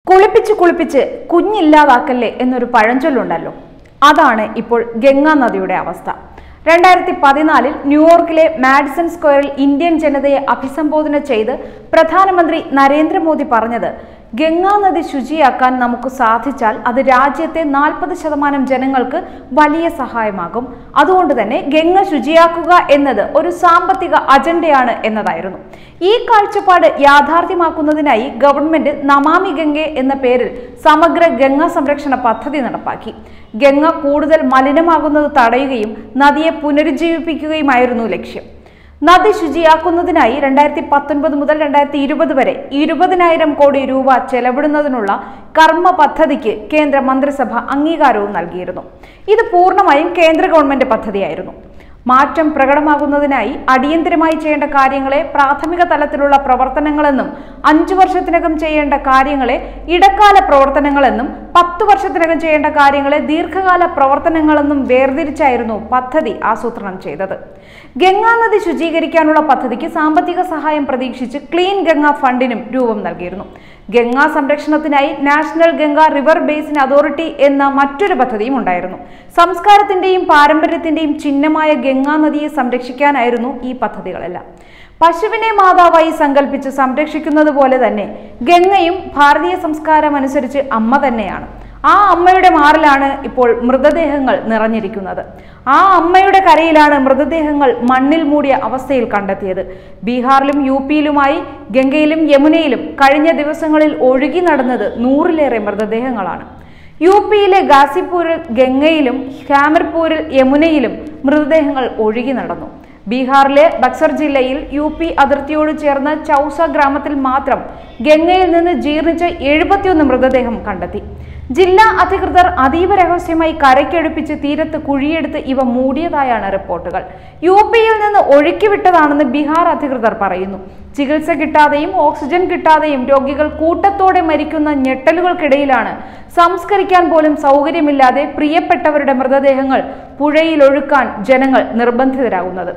കുളിപ്പിച്ച് കുളിപ്പിച്ച് കുഞ്ഞില്ലാതാക്കല്ലേ എന്നൊരു പഴഞ്ചൊല്ലുണ്ടല്ലോ അതാണ് ഇപ്പോൾ ഗംഗാ നദിയുടെ അവസ്ഥ രണ്ടായിരത്തി പതിനാലിൽ ന്യൂയോർക്കിലെ മാഡിസൺ സ്ക്വയറിൽ ഇന്ത്യൻ ജനതയെ അഭിസംബോധന ചെയ്ത് പ്രധാനമന്ത്രി നരേന്ദ്രമോദി പറഞ്ഞത് ഗംഗാ നദി ശുചിയാക്കാൻ നമുക്ക് സാധിച്ചാൽ അത് രാജ്യത്തെ നാൽപ്പത് ശതമാനം ജനങ്ങൾക്ക് വലിയ സഹായമാകും അതുകൊണ്ട് തന്നെ ഗംഗ ശുചിയാക്കുക എന്നത് ഒരു സാമ്പത്തിക അജണ്ടയാണ് എന്നതായിരുന്നു ഈ കാഴ്ചപ്പാട് യാഥാർത്ഥ്യമാക്കുന്നതിനായി ഗവൺമെന്റ് നമാമി ഗംഗെ എന്ന പേരിൽ സമഗ്ര ഗംഗാ സംരക്ഷണ പദ്ധതി നടപ്പാക്കി ഗംഗ കൂടുതൽ മലിനമാകുന്നത് തടയുകയും നദിയെ പുനരുജ്ജീവിപ്പിക്കുകയുമായിരുന്നു ലക്ഷ്യം നദി ശുചിയാക്കുന്നതിനായി രണ്ടായിരത്തി പത്തൊൻപത് മുതൽ രണ്ടായിരത്തി ഇരുപത് വരെ ഇരുപതിനായിരം കോടി രൂപ ചെലവിടുന്നതിനുള്ള കർമ്മ പദ്ധതിക്ക് കേന്ദ്ര മന്ത്രിസഭ അംഗീകാരവും നൽകിയിരുന്നു ഇത് പൂർണ്ണമായും കേന്ദ്ര ഗവൺമെന്റ് പദ്ധതിയായിരുന്നു മാറ്റം പ്രകടമാകുന്നതിനായി അടിയന്തരമായി ചെയ്യേണ്ട കാര്യങ്ങളെ പ്രാഥമിക തലത്തിലുള്ള പ്രവർത്തനങ്ങളെന്നും അഞ്ചു വർഷത്തിനകം ചെയ്യേണ്ട കാര്യങ്ങളെ ഇടക്കാല പ്രവർത്തനങ്ങളെന്നും പത്തു വർഷത്തിനകം ചെയ്യേണ്ട കാര്യങ്ങളെ ദീർഘകാല പ്രവർത്തനങ്ങളെന്നും വേർതിരിച്ചായിരുന്നു പദ്ധതി ആസൂത്രണം ചെയ്തത് ഗംഗാ നദി ശുചീകരിക്കാനുള്ള പദ്ധതിക്ക് സാമ്പത്തിക സഹായം പ്രതീക്ഷിച്ച് ക്ലീൻ ഗംഗ ഫണ്ടിനും രൂപം നൽകിയിരുന്നു ഗംഗാ സംരക്ഷണത്തിനായി national Ganga river basin authority എന്ന മറ്റൊരു പദ്ധതിയും ഉണ്ടായിരുന്നു സംസ്കാരത്തിന്റെയും പാരമ്പര്യത്തിന്റെയും ചിഹ്നമായ ഗംഗാ നദിയെ സംരക്ഷിക്കാനായിരുന്നു ഈ പദ്ധതികളെല്ലാം പശുവിനെ മാതാവായി സങ്കല്പിച്ച് സംരക്ഷിക്കുന്നത് പോലെ തന്നെ ഗംഗയും ഭാരതീയ സംസ്കാരം അനുസരിച്ച് അമ്മ തന്നെയാണ് ആ അമ്മയുടെ മാറിലാണ് ഇപ്പോൾ മൃതദേഹങ്ങൾ നിറഞ്ഞിരിക്കുന്നത് ആ അമ്മയുടെ കരയിലാണ് മൃതദേഹങ്ങൾ മണ്ണിൽ മൂടിയ അവസ്ഥയിൽ കണ്ടെത്തിയത് ബീഹാറിലും യു പിയിലുമായി ഗംഗയിലും യമുനയിലും കഴിഞ്ഞ ദിവസങ്ങളിൽ ഒഴുകി നടന്നത് നൂറിലേറെ മൃതദേഹങ്ങളാണ് യു പിയിലെ ഗാസിപ്പൂരിൽ ഗംഗയിലും ഹാമിർപൂരിൽ യമുനയിലും മൃതദേഹങ്ങൾ ഒഴുകി നടന്നു ബീഹാറിലെ ബക്സർ ജില്ലയിൽ യു പി അതിർത്തിയോട് ചേർന്ന ചൌസ ഗ്രാമത്തിൽ മാത്രം ഗംഗയിൽ നിന്ന് ജീർണിച്ച എഴുപത്തിയൊന്ന് മൃതദേഹം കണ്ടെത്തി ജില്ലാ അധികൃതർ അതീവ രഹസ്യമായി കരയ്ക്കടുപ്പിച്ച് തീരത്ത് കുഴിയെടുത്ത് ഇവ മൂടിയതായാണ് റിപ്പോർട്ടുകൾ യു പിയിൽ നിന്ന് ഒഴുക്കിവിട്ടതാണെന്ന് ബീഹാർ അധികൃതർ പറയുന്നു ചികിത്സ കിട്ടാതെയും ഓക്സിജൻ കിട്ടാതെയും രോഗികൾ കൂട്ടത്തോടെ മരിക്കുന്ന ഞെട്ടലുകൾക്കിടയിലാണ് സംസ്കരിക്കാൻ പോലും സൗകര്യമില്ലാതെ പ്രിയപ്പെട്ടവരുടെ മൃതദേഹങ്ങൾ പുഴയിലൊഴുക്കാൻ ജനങ്ങൾ നിർബന്ധിതരാകുന്നത്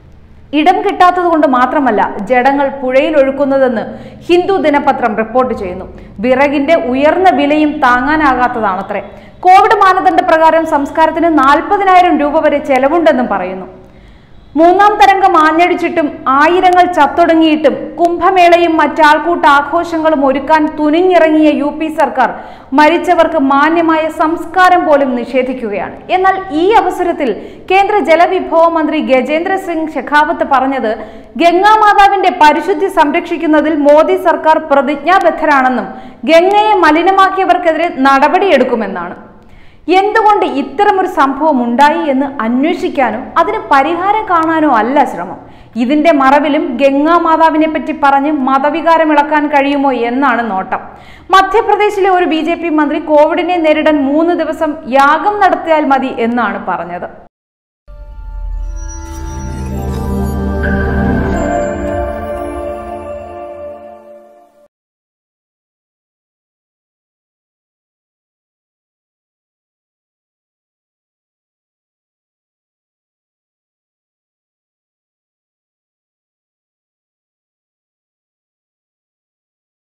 ഇടം കിട്ടാത്തത് കൊണ്ട് മാത്രമല്ല ജഡങ്ങൾ പുഴയിൽ ഒഴുക്കുന്നതെന്ന് ഹിന്ദു ദിനപത്രം റിപ്പോർട്ട് ചെയ്യുന്നു വിറകിന്റെ ഉയർന്ന വിലയും താങ്ങാനാകാത്തതാണത്രേ കോവിഡ് മാനദണ്ഡ പ്രകാരം സംസ്കാരത്തിന് നാൽപ്പതിനായിരം രൂപ വരെ ചെലവുണ്ടെന്നും പറയുന്നു മൂന്നാം തരംഗം ആഞ്ഞടിച്ചിട്ടും ആയിരങ്ങൾ ചത്തൊടുങ്ങിയിട്ടും കുംഭമേളയും മറ്റാൾക്കൂട്ട ആഘോഷങ്ങളും ഒരുക്കാൻ തുനിഞ്ഞിറങ്ങിയ യു പി സർക്കാർ മരിച്ചവർക്ക് മാന്യമായ സംസ്കാരം പോലും നിഷേധിക്കുകയാണ് എന്നാൽ ഈ അവസരത്തിൽ കേന്ദ്ര ജലവിഭവ മന്ത്രി ഗജേന്ദ്ര സിംഗ് ഷെഖാവത്ത് പറഞ്ഞത് ഗംഗാമാതാവിന്റെ പരിശുദ്ധി സംരക്ഷിക്കുന്നതിൽ മോദി സർക്കാർ പ്രതിജ്ഞാബദ്ധരാണെന്നും ഗംഗയെ മലിനമാക്കിയവർക്കെതിരെ നടപടിയെടുക്കുമെന്നാണ് എന്തുകൊണ്ട് ഇത്തരമൊരു സംഭവം ഉണ്ടായി എന്ന് അന്വേഷിക്കാനോ അതിന് പരിഹാരം കാണാനോ അല്ല ശ്രമം ഇതിന്റെ മറവിലും ഗംഗാ മാതാവിനെ പറ്റി പറഞ്ഞ് മതവികാരം ഇളക്കാൻ കഴിയുമോ എന്നാണ് നോട്ടം മധ്യപ്രദേശിലെ ഒരു ബി മന്ത്രി കോവിഡിനെ നേരിടാൻ മൂന്ന് ദിവസം യാഗം നടത്തിയാൽ മതി എന്നാണ് പറഞ്ഞത്